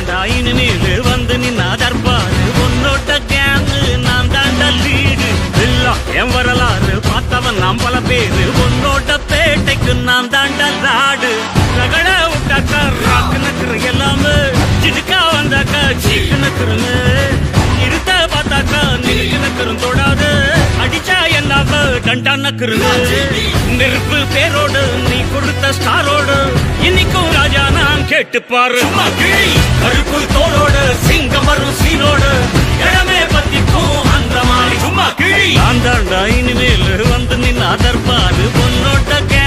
தாண்டா இனிமேல் வந்து நின்னா தர்பாரு உன்னோட்ட கேங்கு நான் தாண்டா லீடு இல்ல என் வரலாறு பார்த்தவன் நாம் பல பேரு உன்னோட்ட பேட்டைக்கு நான் தாண்டா லாடு ரகட விட்டாக்கா ராக்கு நக்குற எல்லாமே சிடுக்கா வந்தாக்கா சீக்கு நக்குறங்க இருத்த பார்த்தாக்கா நிறுக்கு நக்குறும் தொடாது அடிச்சா என்னாவ டண்டா நக்குறங்க நெருப்பு பேரோடு நீ கொடுத்த ஸ்டாரோடு இன்னைக்கும் ராஜா நான் கேட்டு பாரு கருப்பு தோளோடு சிங்கம் வரும் சீனோடு இடமே பத்திக்கும் அந்த மாதிரி சும்மா கிழி நான் தாண்டா இனிமேல் வந்து நின்னா தர்பாரு பொன்னோட்ட கே